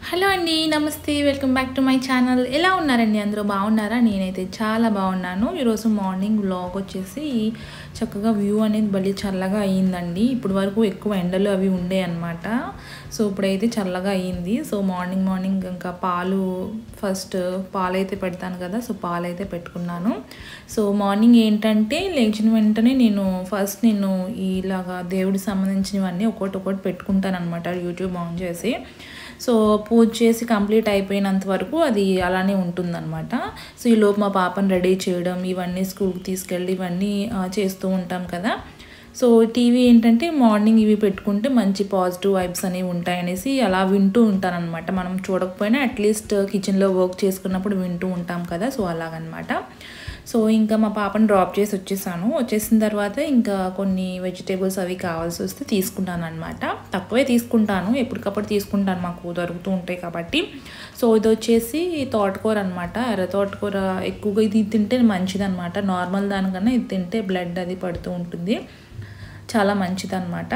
hello అండి నమస్తే welcome back to my channel ఎలా ఉన్నారండి అందరూ బాగున్నారా నేనైతే చాలా బాగున్నాను ఈరోజు మార్నింగ్ వ్లాగ్ వచ్చేసి చక్కగా వ్యూ అనేది భలే చల్లగా అయ్యిందండి ఇప్పుడు వరకు ఎక్కువ ఎండలు అవి ఉండే అనమాట సో ఇప్పుడైతే చల్లగా అయ్యింది సో మార్నింగ్ మార్నింగ్ ఇంకా పాలు ఫస్ట్ పాలు అయితే పెడతాను కదా సో పాలు అయితే పెట్టుకున్నాను సో మార్నింగ్ ఏంటంటే లేచిన వెంటనే నేను ఫస్ట్ నేను ఇలాగా దేవుడికి సంబంధించినవన్నీ ఒకటి ఒకటి పెట్టుకుంటాను అనమాట యూట్యూబ్ ఆన్ చేసి సో పూజ చేసి కంప్లీట్ అయిపోయినంత వరకు అది అలానే ఉంటుందన్నమాట సో ఈ లోపు మా పాపను రెడీ చేయడం ఇవన్నీ స్కూల్కి తీసుకెళ్ళి ఇవన్నీ ఆ, చేస్తూ ఉంటాం కదా సో టీవీ ఏంటంటే మార్నింగ్ ఇవి పెట్టుకుంటే మంచి పాజిటివ్ వైబ్స్ అనేవి ఉంటాయనేసి అలా వింటూ ఉంటానన్నమాట మనం చూడకపోయినా అట్లీస్ట్ కిచెన్లో వర్క్ చేసుకున్నప్పుడు వింటూ ఉంటాం కదా సో అలాగనమాట సో ఇంకా మా పాపను డ్రాప్ చేసి వచ్చేసాను వచ్చేసిన తర్వాత ఇంకా కొన్ని వెజిటేబుల్స్ అవి కావాల్సి వస్తే తీసుకుంటాను అనమాట తక్కువే తీసుకుంటాను ఎప్పటికప్పుడు తీసుకుంటాను మాకు దొరుకుతూ ఉంటాయి కాబట్టి సో ఇది వచ్చేసి తోటకూర అనమాట ఎర్ర తోటకూర ఎక్కువగా ఇది తింటే మంచిదన్నమాట నార్మల్ దానికన్నా ఇది తింటే బ్లడ్ అది పడుతూ ఉంటుంది చాలా మంచిదన్నమాట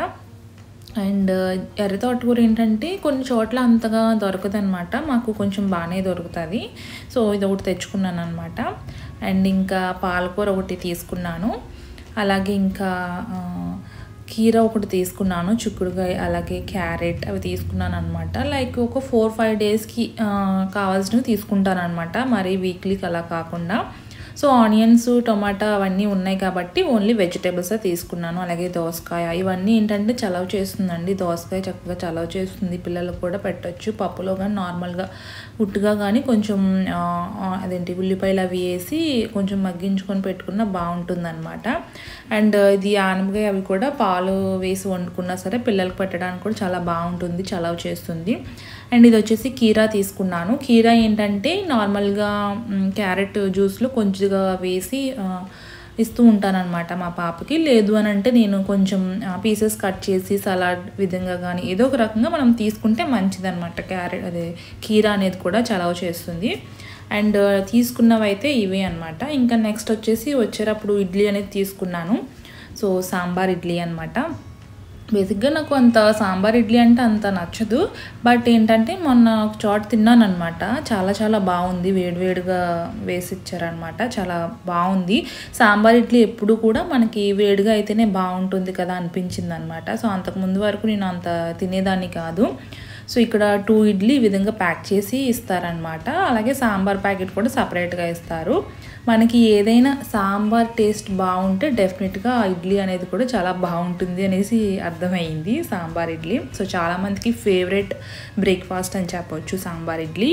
అండ్ ఎర్ర తోటకూర ఏంటంటే కొన్ని చోట్ల అంతగా దొరకదనమాట మాకు కొంచెం బాగానే దొరుకుతుంది సో ఇది ఒకటి తెచ్చుకున్నాను అనమాట అండ్ ఇంకా పాలకూర ఒకటి తీసుకున్నాను అలాగే ఇంకా ఆ, కీర ఒకటి తీసుకున్నాను చిక్కుడుకాయ అలాగే క్యారెట్ అవి తీసుకున్నాను అనమాట లైక్ ఒక ఫోర్ ఫైవ్ డేస్కి కావాల్సినవి తీసుకుంటాను అనమాట మరి వీక్లీకి అలా కాకుండా సో ఆనియన్స్ టొమాటో అవన్నీ ఉన్నాయి కాబట్టి ఓన్లీ వెజిటేబుల్స్ తీసుకున్నాను అలాగే దోసకాయ ఇవన్నీ ఏంటంటే చలవ చేస్తుందండి దోసకాయ చక్కగా చలవ చేస్తుంది పిల్లలకు కూడా పెట్టొచ్చు పప్పులో కానీ నార్మల్గా ఉట్టుగా కానీ కొంచెం ఆ, ఆ, అదేంటి ఉల్లిపాయలు అవి వేసి కొంచెం మగ్గించుకొని పెట్టుకున్న బాగుంటుందన్నమాట అండ్ ఇది ఆనపకాయ అవి కూడా పాలు వేసి వండుకున్నా సరే పిల్లలకు పెట్టడానికి కూడా చాలా బాగుంటుంది చలవ చేస్తుంది అండ్ ఇది వచ్చేసి కీరా తీసుకున్నాను కీరా ఏంటంటే నార్మల్గా మ్, క్యారెట్ జ్యూస్లో కొంచెంగా వేసి ఆ, ఇస్తూ ఉంటానన్నమాట మా పాపకి లేదు అని అంటే నేను కొంచెం పీసెస్ కట్ చేసి సలాడ్ విధంగా కానీ ఏదో ఒక రకంగా మనం తీసుకుంటే మంచిదన్నమాట క్యారెట్ అదే కీరా అనేది కూడా చలవ చేస్తుంది అండ్ తీసుకున్నవైతే ఇవే అనమాట ఇంకా నెక్స్ట్ వచ్చేసి వచ్చేటప్పుడు ఇడ్లీ అనేది తీసుకున్నాను సో సాంబార్ ఇడ్లీ అనమాట బేసిక్గా నాకు అంత సాంబార్ ఇడ్లీ అంటే అంత నచ్చదు బట్ ఏంటంటే మొన్న ఒక చోట తిన్నాను అనమాట చాలా చాలా బాగుంది వేడివేడిగా వేసి ఇచ్చారనమాట చాలా బాగుంది సాంబార్ ఇడ్లీ ఎప్పుడు కూడా మనకి వేడిగా అయితేనే బాగుంటుంది కదా అనిపించింది అనమాట సో అంతకుముందు వరకు నేను అంత తినేదాన్ని కాదు సో ఇక్కడ టూ ఇడ్లీ ఈ విధంగా ప్యాక్ చేసి ఇస్తారనమాట అలాగే సాంబార్ ప్యాకెట్ కూడా సపరేట్గా ఇస్తారు మనకి ఏదైనా సాంబార్ టేస్ట్ బాగుంటే డెఫినెట్గా ఆ ఇడ్లీ అనేది కూడా చాలా బాగుంటుంది అనేసి అర్థమైంది సాంబార్ ఇడ్లీ సో చాలామందికి ఫేవరెట్ బ్రేక్ఫాస్ట్ అని చెప్పొచ్చు సాంబార్ ఇడ్లీ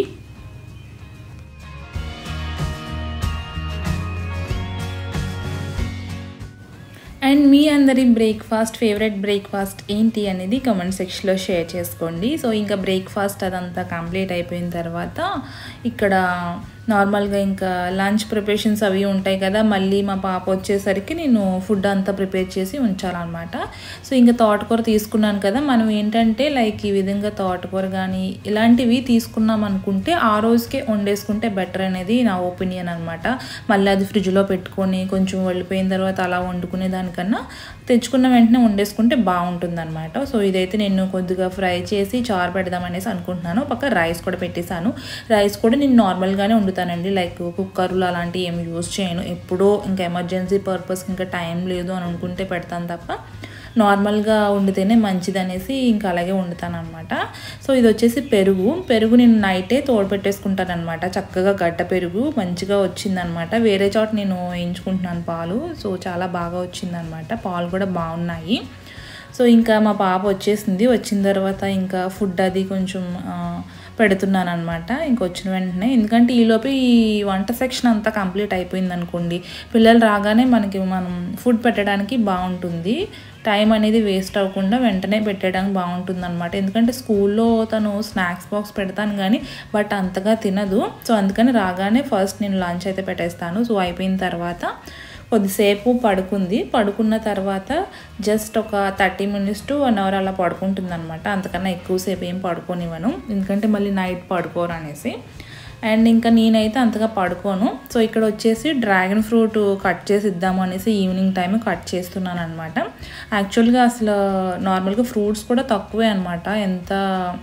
అండ్ మీ అందరి బ్రేక్ఫాస్ట్ ఫేవరెట్ బ్రేక్ఫాస్ట్ ఏంటి అనేది కమెంట్ సెక్షన్లో షేర్ చేసుకోండి సో ఇంకా బ్రేక్ఫాస్ట్ అదంతా కంప్లీట్ అయిపోయిన తర్వాత ఇక్కడ నార్మల్గా ఇంకా లంచ్ ప్రిపరేషన్స్ అవి ఉంటాయి కదా మళ్ళీ మా పాప వచ్చేసరికి నేను ఫుడ్ అంతా ప్రిపేర్ చేసి ఉంచాలన్నమాట సో ఇంకా తోటకూర తీసుకున్నాను కదా మనం ఏంటంటే లైక్ ఈ విధంగా తోటకూర కానీ ఇలాంటివి తీసుకున్నాం అనుకుంటే ఆ రోజుకే వండేసుకుంటే బెటర్ అనేది నా ఒపీనియన్ అనమాట మళ్ళీ అది ఫ్రిడ్జ్లో పెట్టుకొని కొంచెం వెళ్ళిపోయిన తర్వాత అలా వండుకునే దానికన్నా తెచ్చుకున్న వెంటనే వండేసుకుంటే బాగుంటుంది అనమాట సో ఇదైతే నేను కొద్దిగా ఫ్రై చేసి చారు పెడదామనేసి అనుకుంటున్నాను పక్క రైస్ కూడా పెట్టేశాను రైస్ కూడా నేను నార్మల్గానే వండుతానండి లైక్ కుక్కర్లు అలాంటివి ఏమి యూజ్ చేయను ఎప్పుడో ఇంకా ఎమర్జెన్సీ పర్పస్ ఇంకా టైం లేదు అని అనుకుంటే పెడతాను తప్ప నార్మల్గా వండితేనే మంచిది అనేసి ఇంకా అలాగే వండుతాను అనమాట సో ఇది వచ్చేసి పెరుగు పెరుగు నేను నైటే తోడు పెట్టేసుకుంటాను అనమాట చక్కగా గడ్డ పెరుగు మంచిగా వచ్చిందనమాట వేరే చోట నేను వేయించుకుంటున్నాను పాలు సో చాలా బాగా వచ్చిందనమాట పాలు కూడా బాగున్నాయి సో ఇంకా మా పాప వచ్చేసింది వచ్చిన తర్వాత ఇంకా ఫుడ్ అది కొంచెం ఆ, పెడుతున్నాను అనమాట ఇంక వచ్చిన వెంటనే ఎందుకంటే ఈలోపు ఈ వంట సెక్షన్ అంతా కంప్లీట్ అయిపోయింది అనుకోండి పిల్లలు రాగానే మనకి మనం ఫుడ్ పెట్టడానికి బాగుంటుంది టైం అనేది వేస్ట్ అవ్వకుండా వెంటనే పెట్టడానికి బాగుంటుంది అనమాట ఎందుకంటే స్కూల్లో తను స్నాక్స్ బాక్స్ పెడతాను కానీ బట్ అంతగా తినదు సో అందుకని రాగానే ఫస్ట్ నేను లంచ్ అయితే పెట్టేస్తాను సో అయిపోయిన తర్వాత కొద్దిసేపు పడుకుంది పడుకున్న తర్వాత జస్ట్ ఒక thirty minutes to one hour అలా పడుకుంటుంది అనమాట అంతకన్నా ఎక్కువసేపు ఏం పడుకోనివ్వను ఎందుకంటే మళ్ళీ నైట్ పడుకోరు అనేసి అండ్ ఇంకా నేనైతే అంతగా పడుకోను సో ఇక్కడ వచ్చేసి డ్రాగన్ ఫ్రూట్ కట్ చేసి ఇద్దాము అనేసి ఈవినింగ్ టైం కట్ చేస్తున్నాను అనమాట యాక్చువల్గా అసలు నార్మల్గా ఫ్రూట్స్ కూడా తక్కువే అనమాట ఎంత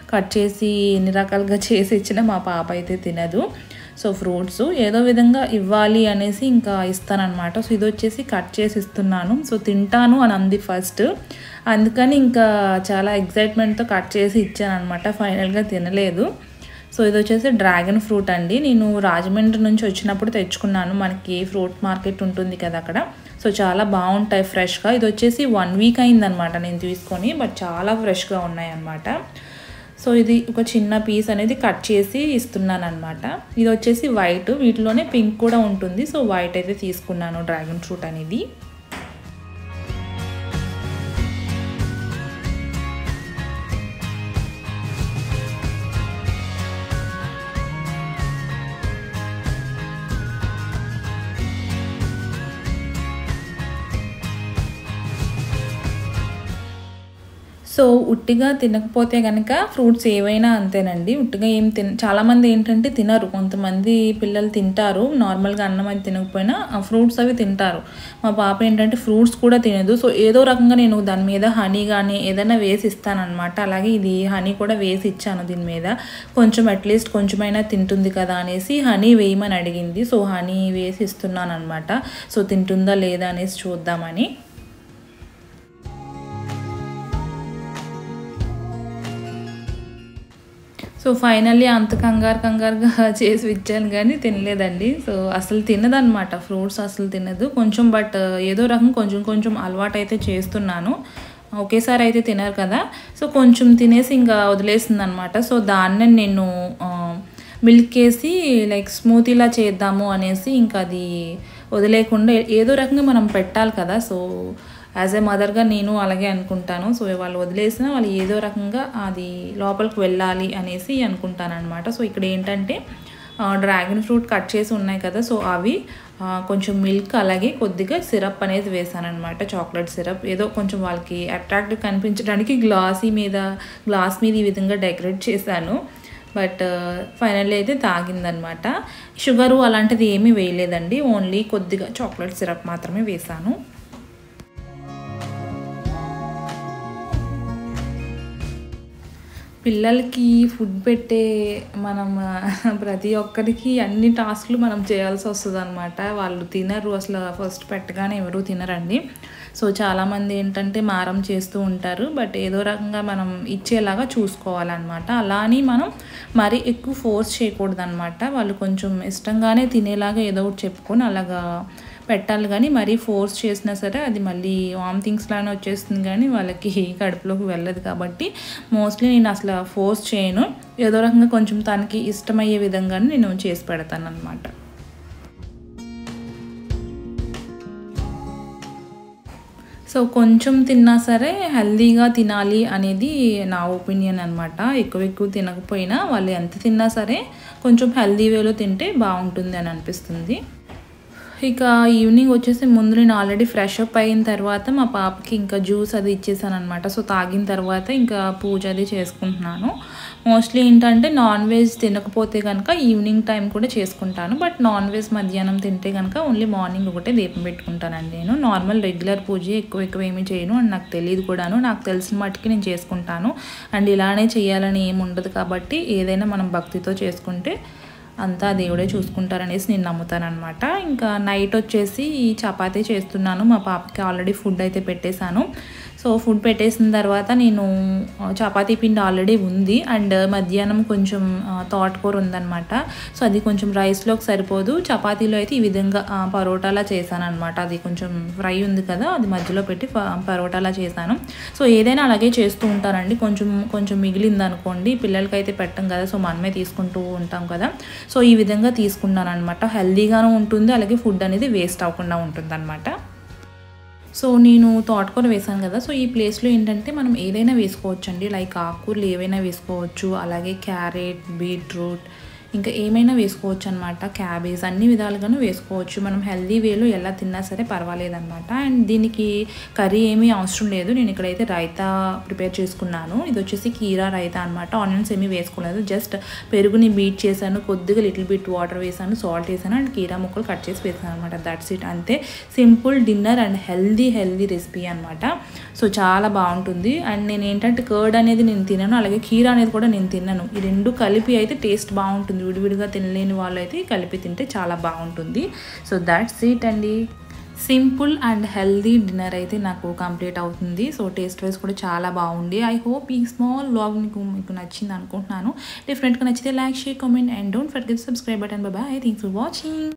కట్ చేసి ఎన్ని రకాలుగా చేసి ఇచ్చినా మా పాప అయితే తినదు సో ఫ్రూట్స్ ఏదో విధంగా ఇవ్వాలి అనేసి ఇంకా ఇస్తానన్నమాట సో ఇది వచ్చేసి కట్ చేసి ఇస్తున్నాను సో తింటాను అని అంది ఫస్ట్ అందుకని ఇంకా చాలా ఎగ్జైట్మెంట్తో కట్ చేసి ఇచ్చాను అనమాట ఫైనల్గా తినలేదు సో ఇది వచ్చేసి డ్రాగన్ ఫ్రూట్ అండి నేను రాజమండ్రి నుంచి వచ్చినప్పుడు తెచ్చుకున్నాను మనకి ఫ్రూట్ మార్కెట్ ఉంటుంది కదా అక్కడ సో చాలా బాగుంటాయి ఫ్రెష్గా ఇది వచ్చేసి వన్ వీక్ అయిందనమాట నేను తీసుకొని బట్ చాలా ఫ్రెష్గా ఉన్నాయి అన్నమాట సో ఇది ఒక చిన్న పీస్ అనేది కట్ చేసి ఇస్తున్నాను అనమాట ఇది వచ్చేసి వైట్ వీటిలోనే పింక్ కూడా ఉంటుంది సో వైట్ అయితే తీసుకున్నాను డ్రాగన్ ఫ్రూట్ అనేది సో ఉట్టిగా తినకపోతే కనుక ఫ్రూట్స్ ఏవైనా అంతేనండి ఉట్టిగా ఏం తిన చాలామంది ఏంటంటే తినరు కొంతమంది పిల్లలు తింటారు నార్మల్గా అన్నం అది తినకపోయినా ఆ ఫ్రూట్స్ అవి తింటారు మా పాప ఏంటంటే ఫ్రూట్స్ కూడా తినదు సో ఏదో రకంగా నేను దాని మీద హనీ కానీ ఏదైనా వేసి ఇస్తానమాట అలాగే ఇది హనీ కూడా వేసి ఇచ్చాను దీని మీద కొంచెం అట్లీస్ట్ కొంచెమైనా తింటుంది కదా అనేసి హనీ వేయమని అడిగింది సో హనీ వేసి ఇస్తున్నాను అనమాట సో తింటుందా లేదా అనేసి చూద్దామని సో ఫైనల్లీ అంత కంగారు కంగారుగా చేసి ఇచ్చాను కానీ తినలేదండి సో అసలు తినదనమాట ఫ్రూట్స్ అసలు తినదు కొంచెం బట్ ఏదో రకం కొంచెం కొంచెం అలవాటు అయితే చేస్తున్నాను ఒకేసారి అయితే తినరు కదా సో కొంచెం తినేసి ఇంకా వదిలేసింది అనమాట సో దాన్నే నేను మిల్క్ వేసి లైక్ స్మూతీలా చేద్దాము అనేసి ఇంకా అది వదిలేకుండా ఏదో రకంగా మనం పెట్టాలి కదా సో యాజ్ ఏ మదర్గా నేను అలాగే అనుకుంటాను సో వాళ్ళు వదిలేసినా వాళ్ళు ఏదో రకంగా అది లోపలికి వెళ్ళాలి అనేసి అనుకుంటానమాట సో ఇక్కడ ఏంటంటే డ్రాగన్ ఫ్రూట్ కట్ చేసి ఉన్నాయి కదా సో అవి కొంచెం మిల్క్ అలాగే కొద్దిగా సిరప్ అనేది వేసాను అనమాట చాక్లెట్ సిరప్ ఏదో కొంచెం వాళ్ళకి అట్రాక్టివ్ కనిపించడానికి గ్లాసీ మీద గ్లాస్ మీద ఈ విధంగా డెకరేట్ చేశాను బట్ ఫైనల్లీ అయితే తాగిందనమాట షుగరు అలాంటిది ఏమీ వేయలేదండి ఓన్లీ కొద్దిగా చాక్లెట్ సిరప్ మాత్రమే వేసాను పిల్లలకి ఫుడ్ పెట్టే మనం ప్రతి ఒక్కరికి అన్ని టాస్క్లు మనం చేయాల్సి వస్తుంది అనమాట వాళ్ళు తినరు అసలు ఫస్ట్ పెట్టగానే ఎవరు తినరండి సో చాలామంది ఏంటంటే మారం చేస్తూ ఉంటారు బట్ ఏదో రకంగా మనం ఇచ్చేలాగా చూసుకోవాలన్నమాట అలా అని మనం మరీ ఎక్కువ ఫోర్స్ చేయకూడదు అనమాట వాళ్ళు కొంచెం ఇష్టంగానే తినేలాగా ఏదో ఒకటి చెప్పుకొని అలాగా పెట్టాలి కానీ మరీ ఫోర్స్ చేసినా సరే అది మళ్ళీ వామిటింగ్స్ లానే వచ్చేస్తుంది కానీ వాళ్ళకి కడుపులోకి వెళ్ళదు కాబట్టి మోస్ట్లీ నేను అసలు ఫోర్స్ చేయను ఏదో రకంగా కొంచెం తనకి ఇష్టమయ్యే విధంగానే నేను చేసి పెడతాను అనమాట సో కొంచెం తిన్నా సరే హెల్దీగా తినాలి అనేది నా ఒపీనియన్ అనమాట ఎక్కువ ఎక్కువ తినకపోయినా వాళ్ళు ఎంత తిన్నా సరే కొంచెం హెల్దీ వేలో తింటే బాగుంటుంది అని అనిపిస్తుంది ఇక ఈవినింగ్ వచ్చేసి ముందు నేను ఆల్రెడీ ఫ్రెష్ అప్ అయిన తర్వాత మా పాపకి ఇంకా జ్యూస్ అది ఇచ్చేసాను అనమాట సో తాగిన తర్వాత ఇంకా పూజ అది చేసుకుంటున్నాను మోస్ట్లీ ఏంటంటే నాన్ వెజ్ తినకపోతే కనుక ఈవినింగ్ టైం కూడా చేసుకుంటాను బట్ నాన్ వెజ్ మధ్యాహ్నం తింటే కనుక ఓన్లీ మార్నింగ్ ఒకటే దీపం పెట్టుకుంటానండి నేను నార్మల్ రెగ్యులర్ పూజ ఎక్కువ ఎక్కువ ఏమీ చేయను అండ్ నాకు తెలియదు కూడాను నాకు తెలిసిన మట్టుకి నేను చేసుకుంటాను అండ్ ఇలానే చేయాలని ఏమి ఉండదు కాబట్టి ఏదైనా మనం భక్తితో చేసుకుంటే అంతా దేవుడే చూసుకుంటారనేసి నేను నమ్ముతానమాట ఇంకా నైట్ వచ్చేసి చపాతీ చేస్తున్నాను మా పాపకి ఆల్రెడీ ఫుడ్ అయితే పెట్టేశాను సో ఫుడ్ పెట్టేసిన తర్వాత నేను చపాతీ పిండి ఆల్రెడీ ఉంది అండ్ మధ్యాహ్నం కొంచెం తోటకూర ఉందన్నమాట సో అది కొంచెం రైస్లోకి సరిపోదు చపాతీలో అయితే ఈ విధంగా పరోటాలా చేశాను అనమాట అది కొంచెం ఫ్రై ఉంది కదా అది మధ్యలో పెట్టి పరోటాలా చేశాను సో ఏదైనా అలాగే చేస్తూ ఉంటానండి కొంచెం కొంచెం మిగిలింది అనుకోండి పిల్లలకైతే పెట్టం కదా సో మనమే తీసుకుంటూ ఉంటాం కదా సో ఈ విధంగా తీసుకున్నాను అనమాట హెల్దీగాను ఉంటుంది అలాగే ఫుడ్ అనేది వేస్ట్ అవ్వకుండా ఉంటుంది అనమాట సో నేను తోటకూర వేసాను కదా సో ఈ ప్లేస్లో ఏంటంటే మనం ఏదైనా వేసుకోవచ్చు అండి లైక్ ఆకుకూరలు ఏవైనా వేసుకోవచ్చు అలాగే క్యారెట్ బీట్రూట్ ఇంకా ఏమైనా వేసుకోవచ్చు అనమాట క్యాబేజ్ అన్ని విధాలుగాను వేసుకోవచ్చు మనం హెల్దీ వేలో ఎలా తిన్నా సరే పర్వాలేదన్నమాట అండ్ దీనికి కర్రీ ఏమీ అవసరం లేదు నేను ఇక్కడైతే రైతా ప్రిపేర్ చేసుకున్నాను ఇది వచ్చేసి కీరా రైతా అనమాట ఆనియన్స్ ఏమీ వేసుకోలేదు జస్ట్ పెరుగుని బీట్ చేశాను కొద్దిగా లిటిల్ బిట్ వాటర్ వేసాను సాల్ట్ వేసాను అండ్ కీరా ముక్కలు కట్ చేసి వేసాను అనమాట దట్స్ ఇట్ అంతే simple dinner and healthy healthy recipe అనమాట సో చాలా బాగుంటుంది అండ్ నేను ఏంటంటే కర్డ్ అనేది నేను తినను అలాగే కీర అనేది కూడా నేను తినను ఈ రెండు కలిపి అయితే టేస్ట్ బాగుంటుంది విడివిడిగా తినలేని వాళ్ళు అయితే కలిపి తింటే చాలా బాగుంటుంది సో దాట్స్ ఇట్ అండి సింపుల్ అండ్ హెల్దీ డిన్నర్ అయితే నాకు కంప్లీట్ అవుతుంది సో టేస్ట్ వైజ్ కూడా చాలా బాగుంది ఐ హోప్ ఈ స్మాల్ వ్లాగ్ మీకు మీకు నచ్చింది అనుకుంటున్నాను డిఫరెంట్గా నచ్చితే like share comment and don't forget subscribe button bye thanks for watching